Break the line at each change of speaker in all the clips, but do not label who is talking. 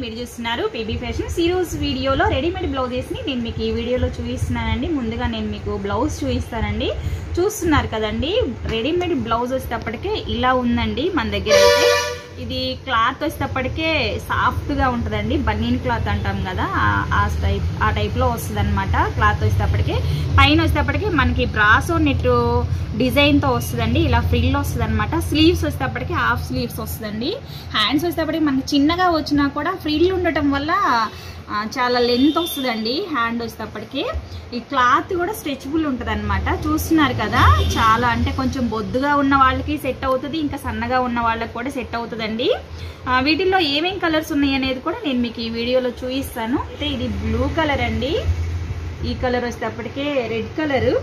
మీరు చూస్తున్నారు PB fashions ఈ రోజు వీడియోలో రెడీమేడ్ బ్లౌజెస్ని నేను మీకు ఈ వీడియోలో చూపిస్తున్నానండి ముందుగా నేను మీకు బ్లౌజ్ చూపిస్తానండి చూస్తున్నారు కదండి రెడీమేడ్ బ్లౌజ్ వచ్చేటప్పటికే ఇలా ఉందండి మన దగ్గర అయితే ఇది క్లాత్ వచ్చేటప్పటికే సాఫ్ట్గా ఉంటుందండి బనీన్ క్లాత్ అంటాం కదా ఆ- ఆ టైప్ ఆ టైప్లో వస్తుంది అనమాట క్లాత్ వచ్చేటప్పటికి పైన వచ్చేటప్పటికి మనకి బ్రాసో నెట్ డిజైన్తో వస్తుందండి ఇలా ఫ్రిల్ వస్తుంది అనమాట స్లీవ్స్ వచ్చేటప్పటికి హాఫ్ స్లీవ్స్ వస్తుందండి హ్యాండ్స్ వచ్చేటప్పటికి మనకి చిన్నగా వచ్చినా కూడా ఫ్రిల్ ఉండటం వల్ల ఆ, చాలా లెంత్ వస్తుందండి హ్యాండ్ వచ్చేటప్పటికి ఈ క్లాత్ కూడా స్ట్రెచబుల్ ఉంటుంది అనమాట చూస్తున్నారు కదా చాలా అంటే కొంచెం బొద్దుగా ఉన్న వాళ్ళకి సెట్ అవుతుంది ఇంకా సన్నగా ఉన్న వాళ్ళకి కూడా సెట్ అవుతుందండి ఆ, వీటిల్లో ఏమేం కలర్స్ ఉన్నాయి అనేది కూడా నేను మీకు ఈ వీడియోలో చూపిస్తాను అయితే ఇది బ్లూ కలర్ అండి ఈ కలర్ వచ్చేటప్పటికే రెడ్ కలరు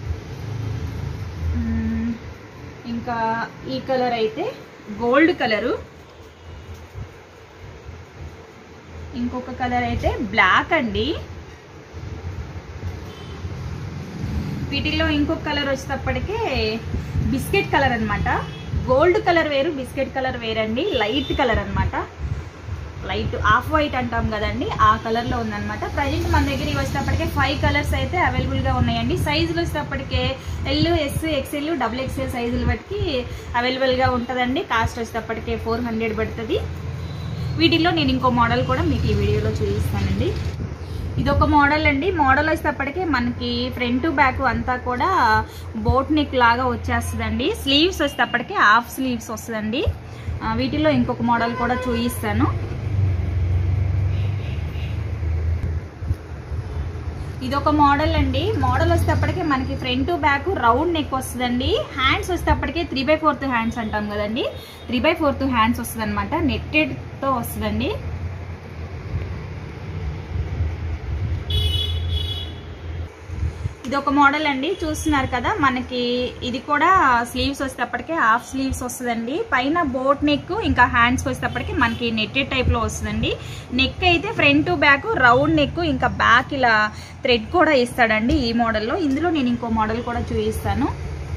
మ్మ్, ఇంకా ఈ కలర్ అయితే గోల్డ్ కలరు ఇంకొక కలర్ అయితే బ్లాక్ అండి వీటిల్లో ఇంకొక కలర్ వచ్చేటప్పటికే బిస్కెట్ కలర్ అన్నమాట గోల్డ్ కలర్ వేరు బిస్కెట్ కలర్ వేరండి లైట్ కలర్ అన్నమాట లైట్ ఆఫ్ వైట్ అంటాం కదండి ఆ కలర్లో ఉందన్నమాట ప్రజెంట్ మన దగ్గర ఇవి వచ్చేటప్పటికే ఫైవ్ కలర్స్ అయితే అవైలబుల్గా ఉన్నాయండి సైజులు వచ్చేటప్పటికే L S XL double XL సైజులు బట్టి అవైలబుల్గా ఉంటుందండి కాస్ట్ వచ్చేటప్పటికే ఫోర్ హండ్రెడ్ పడుతుంది వీటిల్లో నేను ఇంకో మోడల్ కూడా మీకు ఈ వీడియోలో చూపిస్తానండి ఇది ఒక మోడల్ అండి మోడల్ వచ్చేటప్పటికి మనకి ఫ్రంట్ బ్యాక్ అంతా కూడా బోట్ నెక్ లాగా వచ్చేస్తుందండి స్లీవ్స్ వచ్చేటప్పటికి హాఫ్ స్లీవ్స్ వస్తుందండి ఆ, వీటిల్లో ఇంకొక మోడల్ కూడా చూపిస్తాను ఇది ఒక మోడల్ అండి మోడల్ వచ్చేటప్పటికి మనకి ఫ్రంట్ బ్యాక్ రౌండ్ నెక్ వస్తుందండి హ్యాండ్స్ వచ్చేటప్పటికి త్రీ బై ఫోర్త్ హ్యాండ్స్ అంటాం కదండి త్రీ బై ఫోర్త్ హ్యాండ్స్ వస్తుంది అనమాట నెట్టెడ్తో వస్తుందండి ఇది ఒక మోడల్ అండి చూస్తున్నారు కదా మనకి ఇది కూడా స్లీవ్స్ వచ్చేటప్పటికి హాఫ్ స్లీవ్స్ వస్తుందండి పైన బోట్ నెక్ ఇంకా హ్యాండ్స్ వచ్చేటప్పటికి మనకి నెట్టెడ్ టైప్లో వస్తుందండి నెక్ అయితే ఫ్రంట్ బ్యాక్ రౌండ్ నెక్ ఇంకా బ్యాక్ ఇలా థ్రెడ్ కూడా ఇస్తాడండి ఈ మోడల్లో ఇందులో నేను ఇంకో మోడల్ కూడా చూపిస్తాను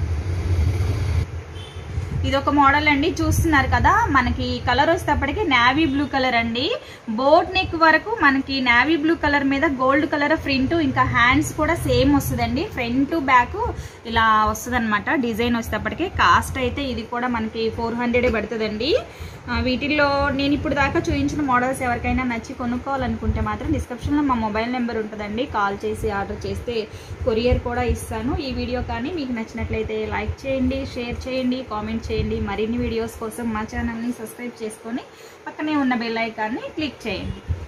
ఇది ఒక మోడల్ అండి చూస్తున్నారు కదా మనకి కలర్ వచ్చేటప్పటికి నావీ బ్లూ కలర్ అండి బోట్ నెక్ వరకు మనకి నావీ బ్లూ కలర్ మీద గోల్డ్ కలర్ ఫ్రంట్ ఇంకా హ్యాండ్స్ కూడా సేమ్ వస్తుందండి ఫ్రంట్ బ్యాక్ ఇలా వస్తుంది అనమాట డిజైన్ వచ్చేటప్పటికి కాస్ట్ అయితే ఇది కూడా మనకి ఫోర్ హండ్రెడ్ పడుతుందండి ఆ, వీటిల్లో నేను ఇప్పుడు దాకా చూపించిన మోడల్స్ ఎవరికైనా నచ్చి కొనుక్కోవాలనుకుంటే మాత్రం డిస్క్రిప్షన్లో మా మొబైల్ నెంబర్ ఉంటుందండి కాల్ చేసి ఆర్డర్ చేస్తే కొరియర్ కూడా ఇస్తాను ఈ వీడియో కానీ మీకు నచ్చినట్లయితే లైక్ చేయండి షేర్ చేయండి కామెంట్ చేయండి మరిన్ని వీడియోస్ కోసం మా ఛానల్ని సబ్స్క్రైబ్ చేసుకొని పక్కనే ఉన్న బెల్ ఐకాన్ని క్లిక్ చేయండి